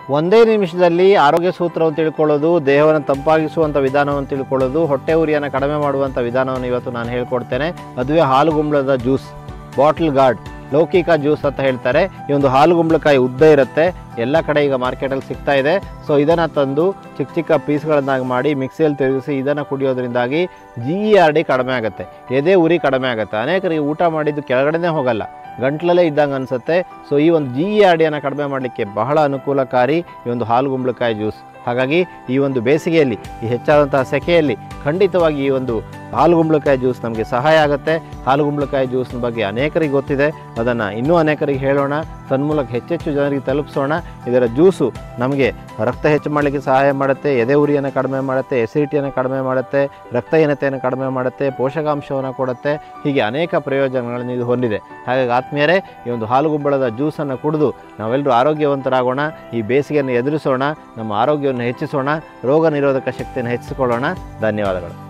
ಒಂದೇ ನಿಮಿಷದಲ್ಲಿ ಆರೋಗ್ಯ ಸೂತ್ರವನ್ನು ತಿಳ್ಕೊಳ್ಳೋದು ದೇಹವನ್ನು ತಂಪಾಗಿಸುವಂಥ ವಿಧಾನವನ್ನು ತಿಳ್ಕೊಳ್ಳೋದು ಹೊಟ್ಟೆ ಉರಿಯನ್ನು ಕಡಿಮೆ ಮಾಡುವಂಥ ವಿಧಾನವನ್ನು ಇವತ್ತು ನಾನು ಹೇಳ್ಕೊಡ್ತೇನೆ ಅದುವೇ ಹಾಲುಗುಂಬಳದ ಜ್ಯೂಸ್ ಬಾಟಲ್ ಗಾರ್ಡ್ ಲೌಕಿಕ ಜ್ಯೂಸ್ ಅಂತ ಹೇಳ್ತಾರೆ ಈ ಒಂದು ಹಾಲುಗುಂಬಳಕಾಯಿ ಉದ್ದ ಇರುತ್ತೆ ಎಲ್ಲ ಕಡೆ ಈಗ ಮಾರ್ಕೆಟಲ್ಲಿ ಸಿಗ್ತಾ ಇದೆ ಸೊ ಇದನ್ನು ತಂದು ಚಿಕ್ಕ ಚಿಕ್ಕ ಪೀಸ್ಗಳನ್ನಾಗಿ ಮಾಡಿ ಮಿಕ್ಸಿಯಲ್ಲಿ ತಿರುಗಿಸಿ ಇದನ್ನು ಕುಡಿಯೋದ್ರಿಂದಾಗಿ ಜಿ ಇ ಆರ್ ಡಿ ಕಡಿಮೆ ಆಗುತ್ತೆ ಎದೆ ಉರಿ ಕಡಿಮೆ ಆಗುತ್ತೆ ಅನೇಕರಿಗೆ ಊಟ ಮಾಡಿದ್ದು ಕೆಳಗಡೆನೇ ಹೋಗಲ್ಲ ಗಂಟ್ಲಲ್ಲೇ ಇದ್ದಂಗೆ ಅನಿಸುತ್ತೆ ಸೊ ಈ ಒಂದು ಜಿ ಇ ಆರ್ ಡಿಯನ್ನು ಕಡಿಮೆ ಮಾಡಲಿಕ್ಕೆ ಬಹಳ ಅನುಕೂಲಕಾರಿ ಈ ಒಂದು ಹಾಲುಗುಂಬಳಕಾಯಿ ಜ್ಯೂಸ್ ಹಾಗಾಗಿ ಈ ಒಂದು ಬೇಸಿಗೆಯಲ್ಲಿ ಈ ಹೆಚ್ಚಾದಂತಹ ಸೆಕೆಯಲ್ಲಿ ಖಂಡಿತವಾಗಿ ಈ ಒಂದು ಹಾಲುಗುಂಬಳಕಾಯಿ ಜ್ಯೂಸ್ ನಮಗೆ ಸಹಾಯ ಆಗುತ್ತೆ ಹಾಲುಗುಂಬಳಕಾಯಿ ಜ್ಯೂಸ್ನ ಬಗ್ಗೆ ಅನೇಕರಿಗೆ ಗೊತ್ತಿದೆ ಅದನ್ನು ಇನ್ನೂ ಅನೇಕರಿಗೆ ಹೇಳೋಣ ತನ್ಮೂಲಕ ಹೆಚ್ಚೆಚ್ಚು ಜನರಿಗೆ ತಲುಪಿಸೋಣ ಇದರ ಜ್ಯೂಸು ನಮಗೆ ರಕ್ತ ಹೆಚ್ಚು ಮಾಡಲಿಕ್ಕೆ ಸಹಾಯ ಮಾಡುತ್ತೆ ಎದೆ ಉರಿಯನ್ನು ಕಡಿಮೆ ಮಾಡುತ್ತೆ ಎಸಿಡಿಟಿಯನ್ನು ಕಡಿಮೆ ಮಾಡುತ್ತೆ ರಕ್ತಹೀನತೆಯನ್ನು ಕಡಿಮೆ ಮಾಡುತ್ತೆ ಪೋಷಕಾಂಶವನ್ನು ಕೊಡುತ್ತೆ ಹೀಗೆ ಅನೇಕ ಪ್ರಯೋಜನಗಳನ್ನು ಇದು ಹೊಂದಿದೆ ಹಾಗಾಗಿ ಆತ್ಮೀಯರೇ ಈ ಒಂದು ಹಾಲುಗುಂಬಳದ ಜ್ಯೂಸನ್ನು ಕುಡಿದು ನಾವೆಲ್ಲರೂ ಆರೋಗ್ಯವಂತರಾಗೋಣ ಈ ಬೇಸಿಗೆಯನ್ನು ಎದುರಿಸೋಣ ನಮ್ಮ ಆರೋಗ್ಯವನ್ನು ಹೆಚ್ಚಿಸೋಣ ರೋಗ ನಿರೋಧಕ ಶಕ್ತಿಯನ್ನು ಹೆಚ್ಚಿಸಿಕೊಳ್ಳೋಣ ಧನ್ಯವಾದಗಳು